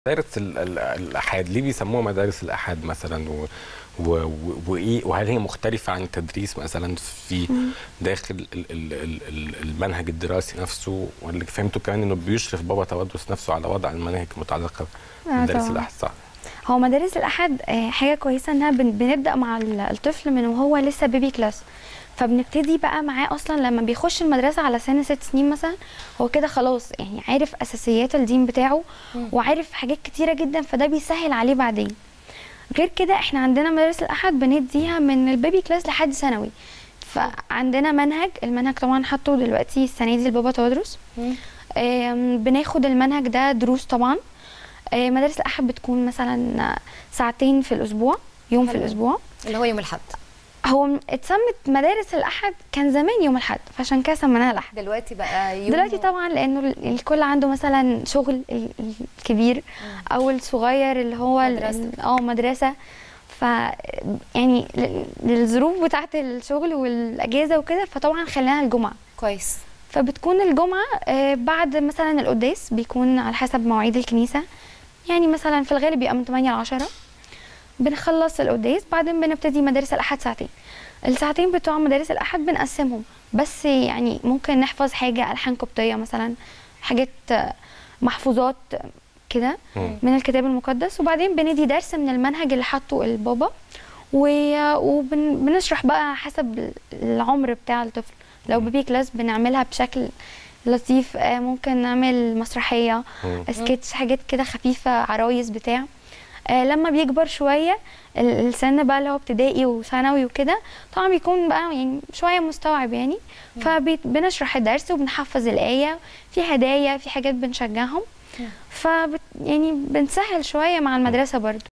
مدارس ال- ال- الأحاد ليه بيسموها مدارس الأحاد مثلا و... و... و... وإيه وهل هي مختلفة عن التدريس مثلا في داخل ال... ال... ال... ال- المنهج الدراسي نفسه واللي فهمته كمان إنه بيشرف بابا تودرس نفسه على وضع المناهج المتعلقة آه بمدارس طبعاً. الأحاد صح؟ هو مدارس الأحد آه، حاجة كويسة إنها بن- بنبدأ مع ال- الطفل من وهو لسه بيبي كلاس فبنبتدي بقى معاه أصلا لما بيخش المدرسة على سن ست سنين مثلا هو كده خلاص يعني عارف أساسيات الدين بتاعه وعارف حاجات كتيرة جدا فده بيسهل عليه بعدين غير كده احنا عندنا مدارس الأحد بنديها من البيبي كلاس لحد ثانوي فعندنا منهج المنهج طبعا حاطه دلوقتي السنة دي البابا تودرس آم، بناخد المنهج ده دروس طبعا آه، مدارس الأحد بتكون مثلا ساعتين في الأسبوع يوم في حلو. الأسبوع اللي هو يوم الاحد هو م- اتسمت مدارس الأحد كان زمان يوم الأحد فعشان كده سميناها الأحد دلوقتي بقى يوم دلوقتي طبعا لأنه ال- الكل عنده مثلا شغل ال- الكبير أو الصغير اللي هو ال- مدرسة. ال- اه مدرسة ف يعني ل- للظروف بتاعة الشغل والأجازة وكده فطبعا خليناها الجمعة كويس فبتكون الجمعة آه، بعد مثلا القداس بيكون على حسب مواعيد الكنيسة يعني مثلا في الغالب بيبقى من 8 ل 10 بنخلص القداس بعدين بنبتدي مدارس الأحد ساعتين الساعتين بتوع مدارس الأحد بنقسمهم بس يعني ممكن نحفظ حاجة ألحان قبطية مثلا حاجات آه، محفوظات آه، كده مم. من الكتاب المقدس وبعدين بندي درس من المنهج اللي حاطه البابا وبنشرح بقى حسب العمر بتاع الطفل لو بيبي كلاس بنعملها بشكل لطيف آه، ممكن نعمل مسرحية مم. سكتش حاجات كده خفيفة عرايس بتاع آه، لما بيكبر شوية ال- السن بقى اللي هو ابتدائي وثانوي وكده طبعا بيكون بقى يعني شوية مستوعب يعني فبنشرح الدرس وبنحفظ الآية في هدايا في حاجات بنشجعهم ف يعني بنسهل شوية مع المدرسة برضو